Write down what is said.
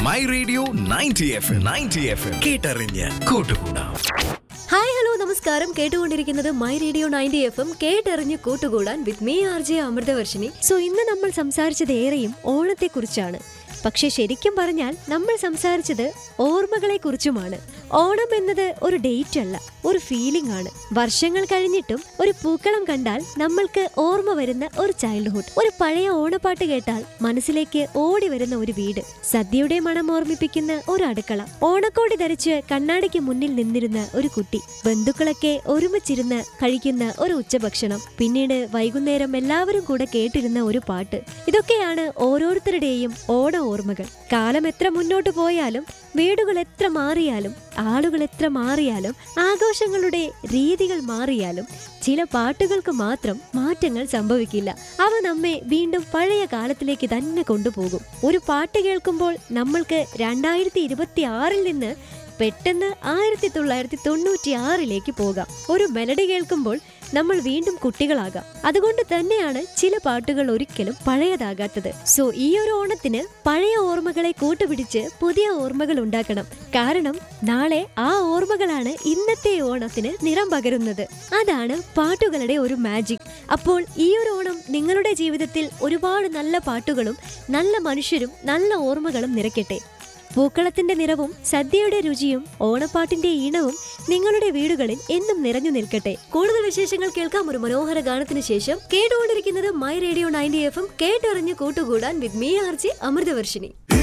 my radio ninety F M ninety F M കേട്ടറിഞ്ഞ് കൂട്ടുകൂടാം hi hello നമസ്കാരം കേട്ടുകൊണ്ടിരിക്കുന്നത് my radio ninety F M കേട്ടെറിഞ്ഞ് കൂട്ടുകൂടാൻ with me R J Amruthavarshini so ഇന്ന് നമ്മൾ സംസാരിച്ചത് ഏറെയും ഓണത്തെക്കുറിച്ചാണ് പക്ഷെ ശരിക്കും പറഞ്ഞാൽ നമ്മൾ സംസാരിച്ചത് ഓർമ്മകളെ കുറിച്ചുമാണ് ഓണം എന്നത് ഒരു ഡേറ്റ് അല്ല ഒരു ഫീലിംഗ് ആണ് വർഷങ്ങൾ കഴിഞ്ഞിട്ടും ഒരു പൂക്കളം കണ്ടാൽ നമ്മൾക്ക് ഓർമ്മ വരുന്ന ഒരു ചൈൽഡ്ഹുഡ് ഒരു പഴയ ഓണപ്പാട്ട് കേട്ടാൽ മനസ്സിലേക്ക് ഓടി വരുന്ന ഒരു വീട് സദ്യയുടെ മണം ഓർമ്മിപ്പിക്കുന്ന ഒരു അടുക്കള ഓണക്കോടി ധരിച്ച് കണ്ണാടിക്ക് മുന്നിൽ നിന്നിരുന്ന ഒരു കുട്ടി ബന്ധുക്കളൊക്കെ ഒരുമിച്ചിരുന്ന് കഴിക്കുന്ന ഒരു ഉച്ചഭക്ഷണം പിന്നീട് വൈകുന്നേരം എല്ലാവരും കൂടെ കേട്ടിരുന്ന ഒരു പാട്ട് ഇതൊക്കെയാണ് ഓരോരുത്തരുടെയും ഓണ ഓർമ്മകൾ കാലം എത്ര മുന്നോട്ട് പോയാലും വീടുകൾ എത്ര മാറിയാലും ആളുകൾ എത്ര മാറിയാലും ആഘോഷങ്ങളുടെ രീതികൾ മാറിയാലും ചില പാട്ടുകൾക്ക് മാത്രം മാറ്റങ്ങൾ സംഭവിക്കില്ല അവ നമ്മെ വീണ്ടും പഴയ കാലത്തിലേക്ക് തന്നെ കൊണ്ടുപോകും ഒരു പാട്ട് കേൾക്കുമ്പോൾ നമ്മൾക്ക് രണ്ടായിരത്തി ഇരുപത്തി ആറിൽ നിന്ന് പെട്ടെന്ന് ആയിരത്തി തൊള്ളായിരത്തി തൊണ്ണൂറ്റി ആറിലേക്ക് പോകാം ഒരു മെലഡി കേൾക്കുമ്പോൾ നമ്മൾ വീണ്ടും കുട്ടികളാകാം അതുകൊണ്ട് തന്നെയാണ് ചില പാട്ടുകൾ ഒരിക്കലും പഴയതാകാത്തത് സോ ഈ ഒരു ഓണത്തിന് പഴയ ഓർമ്മകളെ കൂട്ടുപിടിച്ച് പുതിയ ഓർമ്മകൾ ഉണ്ടാക്കണം കാരണം നാളെ ആ ഓർമ്മകളാണ് ഇന്നത്തെ ഓണത്തിന് നിറം പകരുന്നത് അതാണ് പാട്ടുകളുടെ ഒരു മാജിക് അപ്പോൾ ഈ ഒരു ഓണം നിങ്ങളുടെ ജീവിതത്തിൽ ഒരുപാട് നല്ല പാട്ടുകളും നല്ല മനുഷ്യരും നല്ല ഓർമ്മകളും നിറയ്ക്കട്ടെ പൂക്കളത്തിന്റെ നിറവും സദ്യയുടെ രുചിയും ഓണപ്പാട്ടിന്റെ ഈണവും നിങ്ങളുടെ വീടുകളിൽ എന്നും നിറഞ്ഞു നിൽക്കട്ടെ കൂടുതൽ വിശേഷങ്ങൾ കേൾക്കാം ഒരു മനോഹര ഗാനത്തിന് ശേഷം കേട്ടുകൊണ്ടിരിക്കുന്നത് my radio ninety F M കേട്ടറിഞ്ഞ് കൂട്ടുകൂടാൻ വിത്ത് മീ ആർജി അമൃതവർഷിനി